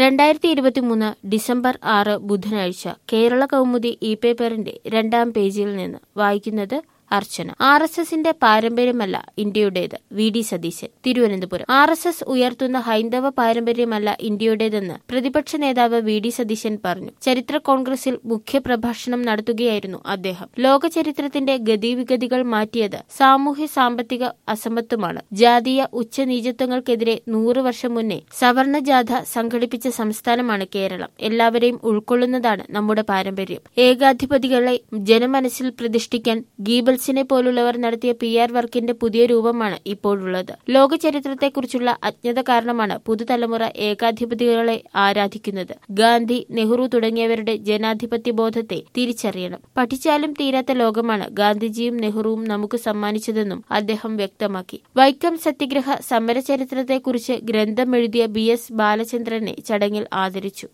രണ്ടായിരത്തി ഇരുപത്തിമൂന്ന് ഡിസംബർ ആറ് ബുധനാഴ്ച കേരള കൗമുദി ഇ പേപ്പറിന്റെ രണ്ടാം പേജിൽ നിന്ന് വായിക്കുന്നത് അർച്ചന ആർ എസ് എസിന്റെ പാരമ്പര്യമല്ല ഇന്ത്യയുടേത് V D Satheesan Thiruvananthapuram R S S ഉയർത്തുന്ന ഹൈന്ദവ പാരമ്പര്യമല്ല ഇന്ത്യയുടേതെന്ന് പ്രതിപക്ഷ നേതാവ് വി ഡി സതീശൻ പറഞ്ഞു ചരിത്ര കോൺഗ്രസിൽ മുഖ്യപ്രഭാഷണം നടത്തുകയായിരുന്നു അദ്ദേഹം ലോക ചരിത്രത്തിന്റെ ഗതിവിഗതികൾ മാറ്റിയത് സാമൂഹ്യ സാമ്പത്തിക അസമത്വമാണ് ജാതീയ ഉച്ചനീചത്വങ്ങൾക്കെതിരെ നൂറ് വർഷം മുന്നേ സവർണ ജാഥ സംഘടിപ്പിച്ച സംസ്ഥാനമാണ് കേരളം എല്ലാവരെയും ഉൾക്കൊള്ളുന്നതാണ് നമ്മുടെ പാരമ്പര്യം ഏകാധിപതികളെ ജനമനസ്സിൽ പ്രതിഷ്ഠിക്കാൻ ഗീബൽസിനെ പോലുള്ളവർ നടത്തിയ പി ആർ വർക്കിന്റെ പുതിയ രൂപമാണ് ഇപ്പോഴുള്ളത് ലോക ചരിത്രത്തെക്കുറിച്ചുള്ള അജ്ഞത കാരണമാണ് പുതുതലമുറ ഏകാധിപതികളെ ആരാധിക്കുന്നത് ഗാന്ധി നെഹ്റു തുടങ്ങിയവരുടെ ജനാധിപത്യ ബോധത്തെ തിരിച്ചറിയണം പഠിച്ചാലും തീരാത്ത ലോകമാണ് ഗാന്ധിജിയും നെഹ്റുവും നമുക്ക് സമ്മാനിച്ചതെന്നും അദ്ദേഹം വ്യക്തമാക്കി വൈക്കം സത്യഗ്രഹ സമരചരിത്രത്തെക്കുറിച്ച് ഗ്രന്ഥം എഴുതിയ ബി എസ് ബാലചന്ദ്രനെ ചടങ്ങിൽ ആദരിച്ചു